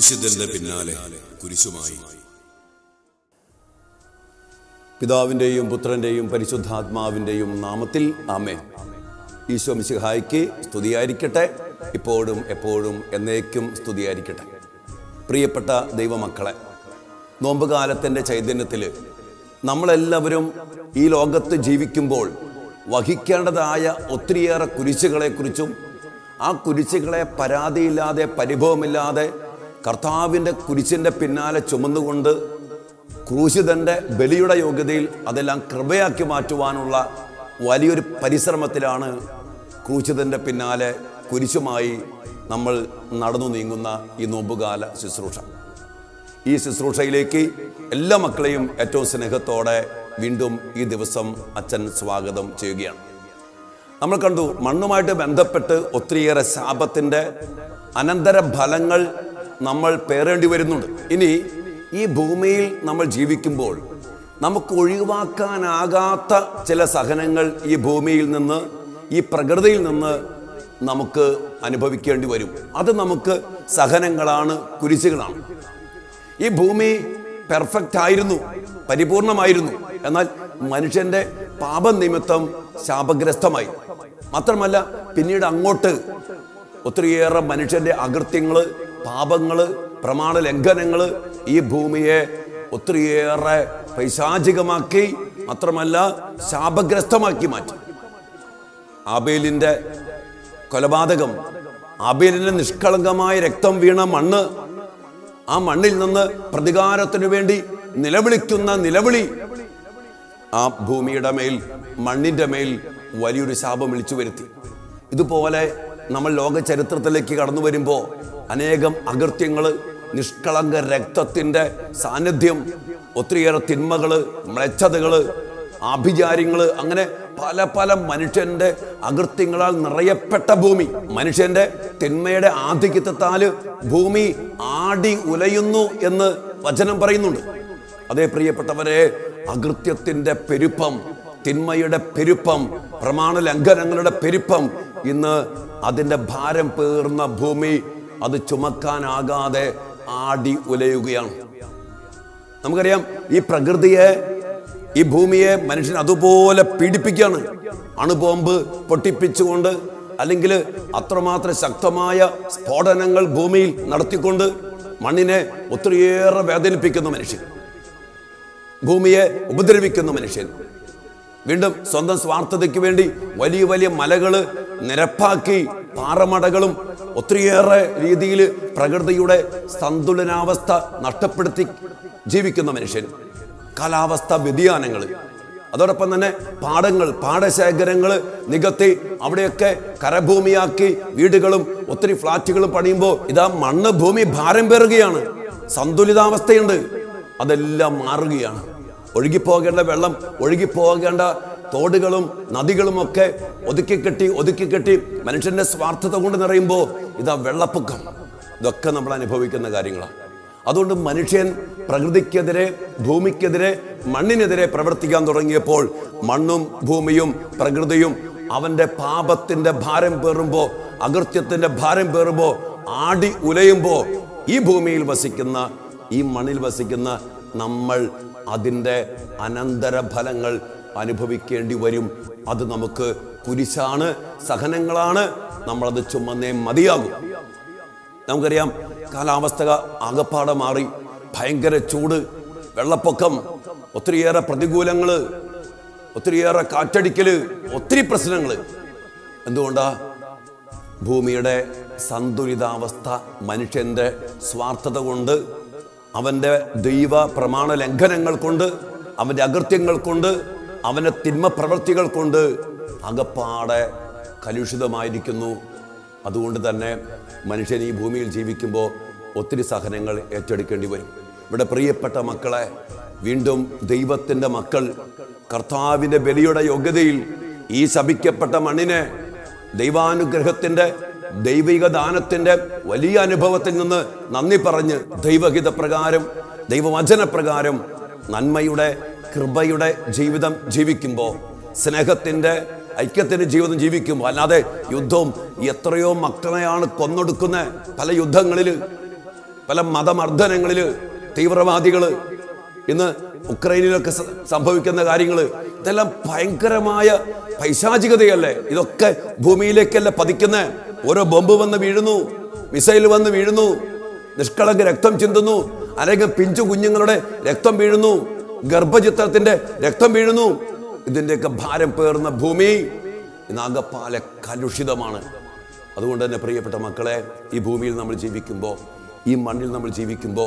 ക്രൂശിതന്റെ പിന്നാലെ കുരിശുമായി പിതാവിൻ്റെയും പുത്രൻ്റെയും പരിശുദ്ധാത്മാവിൻ്റെയും നാമത്തിൽ ആമേൻ ഈശോ മിശിഹായ്ക്ക് സ്തുതിയായിരിക്കട്ടെ ഇപ്പോഴും എപ്പോഴും എന്നേക്കും സ്തുതിയായിരിക്കട്ടെ പ്രിയപ്പെട്ട ദൈവമക്കളെ നോമ്പുകാലത്തിൻ്റെ ചൈതന്യത്തിൽ നമ്മളെല്ലാവരും ഈ ലോകത്ത് ജീവിക്കുമ്പോൾ വഹിക്കേണ്ടതായ ഒത്തിരിയേറെ കുരിശുകളെക്കുറിച്ചും ആ കുരിശുകളെ പരാതിയില്ലാതെ പരിഭവമില്ലാതെ കർത്താവിൻ്റെ കുരിശിൻ്റെ പിന്നാലെ ചുമന്നുകൊണ്ട് ക്രൂശിതന്റെ ബലിയുടെ യോഗ്യതയിൽ അതെല്ലാം കൃപയാക്കി മാറ്റുവാനുള്ള വലിയൊരു പരിശ്രമത്തിലാണ് ക്രൂശിതന്റെ പിന്നാലെ കുരിശുമായി നമ്മൾ നടന്നു നീങ്ങുന്ന ഈ നോമ്പുകാല ശുശ്രൂഷ ഈ ശുശ്രൂഷയിലേക്ക് എല്ലാ മക്കളെയും ഏറ്റവും സ്നേഹത്തോടെ വീണ്ടും ഈ ദിവസം അച്ഛൻ സ്വാഗതം ചെയ്യുകയാണ് നമ്മൾ കണ്ടു മണ്ണുമായിട്ട് ബന്ധപ്പെട്ട് ഒത്തിരിയേറെ ശാപത്തിൻ്റെ അനന്തര ഫലങ്ങൾ നമ്മൾ പേറേണ്ടി വരുന്നുണ്ട് ഇനി ഈ ഭൂമിയിൽ നമ്മൾ ജീവിക്കുമ്പോൾ നമുക്ക് ഒഴിവാക്കാനാകാത്ത ചില സഹനങ്ങൾ ഈ ഭൂമിയിൽ നിന്ന് ഈ പ്രകൃതിയിൽ നിന്ന് നമുക്ക് അനുഭവിക്കേണ്ടി വരും അത് നമുക്ക് സഹനങ്ങളാണ് കുരിശുകളാണ് ഈ ഭൂമി പെർഫെക്റ്റ് ആയിരുന്നു പരിപൂർണമായിരുന്നു എന്നാൽ മനുഷ്യന്റെ പാപനിമിത്തം ശാപഗ്രസ്തമായി മാത്രമല്ല പിന്നീട് അങ്ങോട്ട് ഒത്തിരിയേറെ മനുഷ്യന്റെ അകൃത്യങ്ങള് പാപങ്ങള് പ്രമാണ ലംഘനങ്ങള് ഈ ഭൂമിയെ ഒത്തിരിയേറെ പൈശാചികമാക്കി മാത്രമല്ല ശാപഗ്രസ്തമാക്കി മാറ്റി ആബേലിന്റെ കൊലപാതകം ആബേലിന്റെ നിഷ്കളങ്കമായ രക്തം വീണ മണ്ണ് ആ മണ്ണിൽ നിന്ന് പ്രതികാരത്തിനു വേണ്ടി നിലവിളിക്കുന്ന നിലവിളി ആ ഭൂമിയുടെ മേൽ മണ്ണിന്റെ മേൽ വലിയൊരു ശാപം വിളിച്ചു വരുത്തി ഇതുപോലെ നമ്മൾ ലോക ചരിത്രത്തിലേക്ക് കടന്നു വരുമ്പോൾ അനേകം അകൃത്യങ്ങള് നിഷ്കളങ്ക രക്തത്തിന്റെ സാന്നിധ്യം ഒത്തിരിയേറെ തിന്മകള് മ്ലച്ഛതകള് ആഭിചാര്യങ്ങള് അങ്ങനെ പല പല മനുഷ്യന്റെ അകൃത്യങ്ങളാൽ നിറയപ്പെട്ട ഭൂമി മനുഷ്യന്റെ തിന്മയുടെ ആധിക്യത്താല് ഭൂമി ആടി ഉലയുന്നു എന്ന് വചനം പറയുന്നുണ്ട് അതേ പ്രിയപ്പെട്ടവരെ അകൃത്യത്തിന്റെ പെരുപ്പം തിന്മയുടെ പെരുപ്പം പ്രമാണ ലംഘനങ്ങളുടെ പെരുപ്പം ഇന്ന് അതിന്റെ ഭാരം പേർന്ന ഭൂമി അത് ചുമക്കാനാകാതെ ആടി ഉലയുകയാണ് നമുക്കറിയാം ഈ പ്രകൃതിയെ ഈ ഭൂമിയെ മനുഷ്യൻ അതുപോലെ പീഡിപ്പിക്കുകയാണ് അണുബോംബ് പൊട്ടിപ്പിച്ചുകൊണ്ട് അല്ലെങ്കിൽ അത്രമാത്രം ശക്തമായ സ്ഫോടനങ്ങൾ ഭൂമിയിൽ നടത്തിക്കൊണ്ട് മണ്ണിനെ ഒത്തിരിയേറെ വേദനിപ്പിക്കുന്ന മനുഷ്യൻ ഭൂമിയെ ഉപദ്രവിക്കുന്ന മനുഷ്യൻ വീണ്ടും സ്വന്തം സ്വാർത്ഥതയ്ക്ക് വേണ്ടി വലിയ വലിയ മലകള് നിരപ്പാക്കി പാറമടകളും ഒത്തിരിയേറെ രീതിയിൽ പ്രകൃതിയുടെ സന്തുലനാവസ്ഥ നഷ്ടപ്പെടുത്തി ജീവിക്കുന്ന മനുഷ്യൻ കാലാവസ്ഥ വ്യതിയാനങ്ങൾ അതോടൊപ്പം തന്നെ പാടങ്ങൾ പാടശേഖരങ്ങൾ നികത്തി അവിടെയൊക്കെ കരഭൂമിയാക്കി വീടുകളും ഒത്തിരി ഫ്ലാറ്റുകളും പണിയുമ്പോൾ ഇതാ മണ്ണ് ഭൂമി ഭാരം പേറുകയാണ് സന്തുലിതാവസ്ഥയുണ്ട് അതെല്ലാം മാറുകയാണ് ഒഴുകിപ്പോകേണ്ട വെള്ളം ഒഴുകിപ്പോകേണ്ട തോടുകളും നദികളും ഒക്കെ ഒതുക്കി കെട്ടി ഒതുക്കി കെട്ടി മനുഷ്യന്റെ സ്വാർത്ഥത കൊണ്ട് നിറയുമ്പോൾ ഇതാ വെള്ളപ്പൊക്കം ഇതൊക്കെ നമ്മൾ അനുഭവിക്കുന്ന കാര്യങ്ങളാണ് അതുകൊണ്ട് മനുഷ്യൻ പ്രകൃതിക്കെതിരെ ഭൂമിക്കെതിരെ മണ്ണിനെതിരെ പ്രവർത്തിക്കാൻ തുടങ്ങിയപ്പോൾ മണ്ണും ഭൂമിയും പ്രകൃതിയും അവന്റെ പാപത്തിന്റെ ഭാരം പേറുമ്പോ അകൃത്യത്തിന്റെ ഭാരം പേറുമ്പോ ആടി ഉലയുമ്പോ ഈ ഭൂമിയിൽ വസിക്കുന്ന ഈ മണ്ണിൽ വസിക്കുന്ന നമ്മൾ അതിൻ്റെ അനന്തര ഫലങ്ങൾ അനുഭവിക്കേണ്ടി വരും അത് നമുക്ക് കുരിശാണ് സഹനങ്ങളാണ് നമ്മളത് ചുമന്നേ മതിയാകും നമുക്കറിയാം കാലാവസ്ഥ ആകപ്പാടെ മാറി ഭയങ്കര ചൂട് വെള്ളപ്പൊക്കം ഒത്തിരിയേറെ പ്രതികൂലങ്ങള് ഒത്തിരിയേറെ കാറ്റടിക്കല് ഒത്തിരി പ്രശ്നങ്ങൾ എന്തുകൊണ്ടാ ഭൂമിയുടെ സന്തുലിതാവസ്ഥ മനുഷ്യന്റെ സ്വാർത്ഥത കൊണ്ട് അവന്റെ ദൈവ പ്രമാണ ലംഘനങ്ങൾ കൊണ്ട് അവന്റെ അകൃത്യങ്ങൾ കൊണ്ട് അവന്റെ തിന്മ പ്രവൃത്തികൾ കൊണ്ട് അകപ്പാടെ കലുഷിതമായിരിക്കുന്നു അതുകൊണ്ട് തന്നെ മനുഷ്യൻ ഈ ഭൂമിയിൽ ജീവിക്കുമ്പോൾ ഒത്തിരി സഹനങ്ങൾ ഏറ്റെടുക്കേണ്ടി വരും ഇവിടെ പ്രിയപ്പെട്ട മക്കളെ വീണ്ടും ദൈവത്തിൻ്റെ മക്കൾ കർത്താവിൻ്റെ ബലിയുടെ യോഗ്യതയിൽ ഈ ശപിക്കപ്പെട്ട മണ്ണിനെ ദൈവാനുഗ്രഹത്തിൻ്റെ ദൈവിക ദാനത്തിൻ്റെ വലിയ അനുഭവത്തിൽ നിന്ന് നന്ദി പറഞ്ഞ് ദൈവഹിത പ്രകാരം ദൈവവചനപ്രകാരം നന്മയുടെ കൃപയുടെ ജീവിതം ജീവിക്കുമ്പോൾ സ്നേഹത്തിൻ്റെ ഐക്യത്തിന്റെ ജീവിതം ജീവിക്കുമ്പോൾ അല്ലാതെ യുദ്ധവും എത്രയോ മക്കളെയാണ് കൊന്നൊടുക്കുന്ന പല യുദ്ധങ്ങളിൽ പല മതമർദ്ദനങ്ങളിൽ തീവ്രവാദികൾ ഇന്ന് ഉക്രൈനിലൊക്കെ സ- സംഭവിക്കുന്ന കാര്യങ്ങൾ ഇതെല്ലാം ഭയങ്കരമായ പൈശാചികതയല്ലേ ഇതൊക്കെ ഭൂമിയിലേക്കല്ല പതിക്കുന്ന ഓരോ ബോംബ് വന്ന് വീഴുന്നു മിസൈൽ വന്ന് വീഴുന്നു നിഷ്കളങ്ക രക്തം ചിന്തുന്നു അല്ലെങ്കിൽ പിഞ്ചു കുഞ്ഞുങ്ങളുടെ രക്തം വീഴുന്നു ഗർഭചിത്രത്തിന്റെ രക്തം വീഴുന്നു ഇതിന്റെയൊക്കെ ഭാരം പേർന്ന ഭൂമി ഇന്നാകപ്പാലെ കലുഷിതമാണ് അതുകൊണ്ട് തന്നെ പ്രിയപ്പെട്ട മക്കളെ ഈ ഭൂമിയിൽ നമ്മൾ ജീവിക്കുമ്പോൾ ഈ മണ്ണിൽ നമ്മൾ ജീവിക്കുമ്പോൾ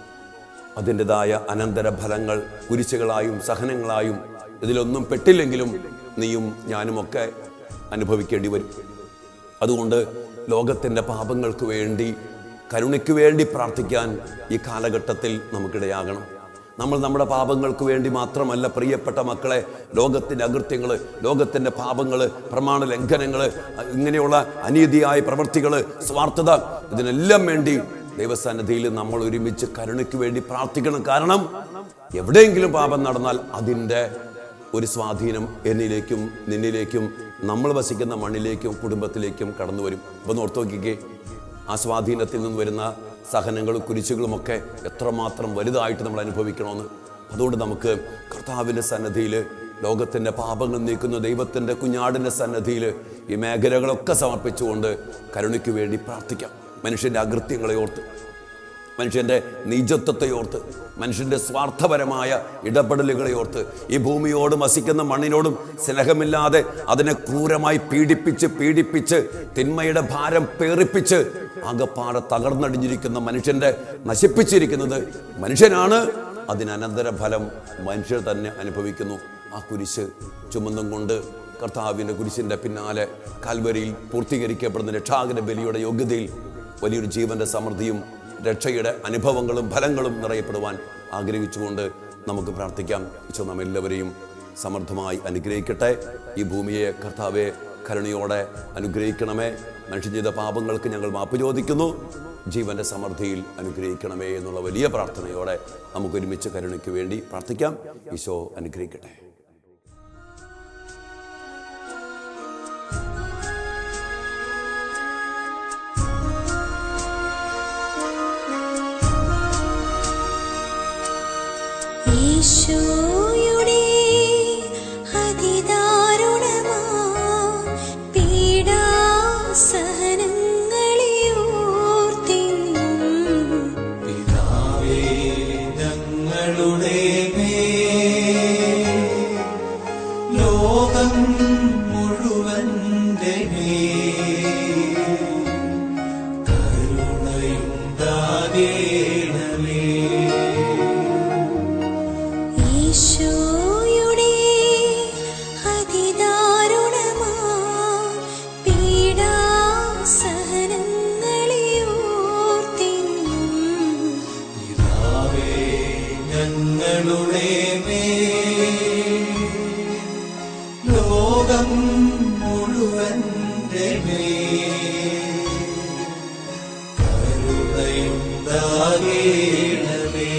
അതിൻ്റെതായ അനന്തര ഫലങ്ങൾ കുരിശുകളായും സഹനങ്ങളായും ഇതിലൊന്നും പെട്ടില്ലെങ്കിലും നീയും ഞാനുമൊക്കെ അനുഭവിക്കേണ്ടി വരും അതുകൊണ്ട് ലോകത്തിൻ്റെ പാപങ്ങൾക്ക് വേണ്ടി കരുണയ്ക്ക് വേണ്ടി പ്രാർത്ഥിക്കാൻ ഈ കാലഘട്ടത്തിൽ നമുക്കിടയാകണം നമ്മൾ നമ്മുടെ പാപങ്ങൾക്ക് വേണ്ടി മാത്രമല്ല പ്രിയപ്പെട്ട മക്കളെ ലോകത്തിൻ്റെ അകൃത്യങ്ങൾ ലോകത്തിൻ്റെ പാപങ്ങൾ പ്രമാണ ലംഘനങ്ങൾ ഇങ്ങനെയുള്ള അനീതിയായ പ്രവൃത്തികൾ സ്വാർത്ഥത ഇതിനെല്ലാം വേണ്ടി ദൈവസന്നിധിയിൽ നമ്മൾ ഒരുമിച്ച് കരുണയ്ക്ക് വേണ്ടി പ്രാർത്ഥിക്കണം കാരണം എവിടെയെങ്കിലും പാപം നടന്നാൽ അതിൻ്റെ ഒരു സ്വാധീനം എന്നിലേക്കും നിന്നിലേക്കും നമ്മൾ വസിക്കുന്ന മണ്ണിലേക്കും കുടുംബത്തിലേക്കും കടന്നു വരും അപ്പം ഓർത്ത് നോക്കിക്കേ ആ സ്വാധീനത്തിൽ നിന്ന് വരുന്ന സഹനങ്ങളും കുരിശുകളും ഒക്കെ എത്രമാത്രം വലുതായിട്ട് നമ്മൾ അനുഭവിക്കണമെന്ന് അതുകൊണ്ട് നമുക്ക് കർത്താവിൻ്റെ സന്നദ്ധിയിൽ ലോകത്തിൻ്റെ പാപങ്ങൾ നീക്കുന്ന ദൈവത്തിൻ്റെ കുഞ്ഞാടിൻ്റെ സന്നദ്ധിയിൽ ഈ മേഖലകളൊക്കെ സമർപ്പിച്ചുകൊണ്ട് കരുണയ്ക്ക് വേണ്ടി പ്രാർത്ഥിക്കാം മനുഷ്യൻ്റെ അകൃത്യങ്ങളെ ഓർത്ത് മനുഷ്യൻ്റെ നീചത്വത്തെ ഓർത്ത് മനുഷ്യൻ്റെ സ്വാർത്ഥപരമായ ഇടപെടലുകളെ ഓർത്ത് ഈ ഭൂമിയോടും വസിക്കുന്ന മണ്ണിനോടും സ്നേഹമില്ലാതെ അതിനെ ക്രൂരമായി പീഡിപ്പിച്ച് പീഡിപ്പിച്ച് തിന്മയുടെ ഭാരം പേറിപ്പിച്ച് ആകപ്പാടെ തകർന്നടിഞ്ഞിരിക്കുന്ന മനുഷ്യൻ്റെ നശിപ്പിച്ചിരിക്കുന്നത് മനുഷ്യനാണ് അതിന് അനന്തര ഫലം മനുഷ്യർ തന്നെ അനുഭവിക്കുന്നു ആ കുരിശ് ചുമന്നും കൊണ്ട് കർത്താവിൻ്റെ കുരിശിൻ്റെ പിന്നാലെ കാൽവരിയിൽ പൂർത്തീകരിക്കപ്പെടുന്ന രക്ഷാകര ബലിയുടെ യോഗ്യതയിൽ വലിയൊരു ജീവന്റെ സമൃദ്ധിയും രക്ഷയുടെ അനുഭവങ്ങളും ഫലങ്ങളും നിറയപ്പെടുവാൻ ആഗ്രഹിച്ചുകൊണ്ട് നമുക്ക് പ്രാർത്ഥിക്കാം ഈശോ നാം എല്ലാവരെയും സമൃദ്ധമായി അനുഗ്രഹിക്കട്ടെ ഈ ഭൂമിയെ കർത്താവെ കരുണയോടെ അനുഗ്രഹിക്കണമേ മനുഷ്യൻ ചെയ്ത പാപങ്ങൾക്ക് ഞങ്ങൾ മാപ്പ് ചോദിക്കുന്നു ജീവന്റെ സമൃദ്ധിയിൽ അനുഗ്രഹിക്കണമേ എന്നുള്ള വലിയ പ്രാർത്ഥനയോടെ നമുക്ക് ഒരുമിച്ച് കരുണയ്ക്ക് വേണ്ടി പ്രാർത്ഥിക്കാം ഈശോ അനുഗ്രഹിക്കട്ടെ ഈശോയുടെ അതിദാരുണമാ പീഡാസഹനങ്ങളെ ഓർത്തിന്നും പിതാവേ ഞങ്ങളുടെ മേൽ ലോകം മുഴുവന്റെ മേൽ കരുണയുണ്ടാകേണമേ ഈശോയുടെ അതിദാരുണമാ പീഡാസഹനങ്ങളെ ഓർത്തിന്നും പിതാവേ ഞങ്ങളുടെ മേൽ ലോകം മുഴുവന്റെ മേൽ കരുണയുണ്ടാകേണമേ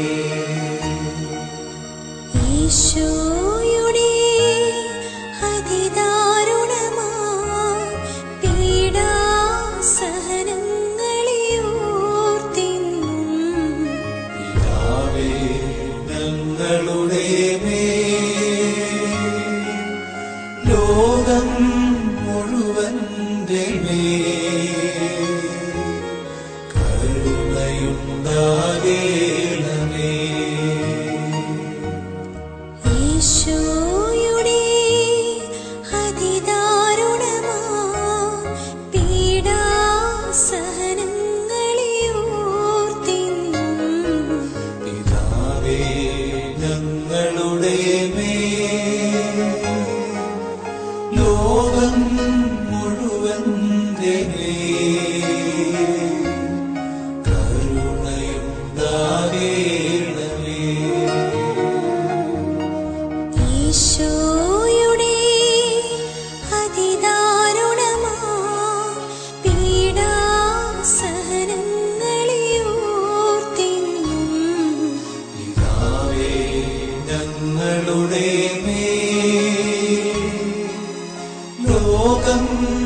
ഈശോയുടെ അതിദാരുണമാ പീഡാസഹനങ്ങളെ ഓർത്തിന്നും പിതാവേ ഞങ്ങളുടെ മേൽ ലോകം മുഴുവന്റെ മേൽ കരുണയുണ്ടാകേണമേ ഈശോയുടെ അതിദാരുണമാ പീഡാസഹനങ്ങളെ ഓർത്തിന്നും പിതാവേ ഞങ്ങളുടെ മേൽ ലോകം മുഴുവന്റെ മേൽ കരുണയുണ്ടാകേണമേ ഈശോയുടെ അതിദാരുണമാ പീഡാസഹനങ്ങളെ ഓർത്തിന്നും പിതാവേ ഞങ്ങളുടെ മേൽ ലോകം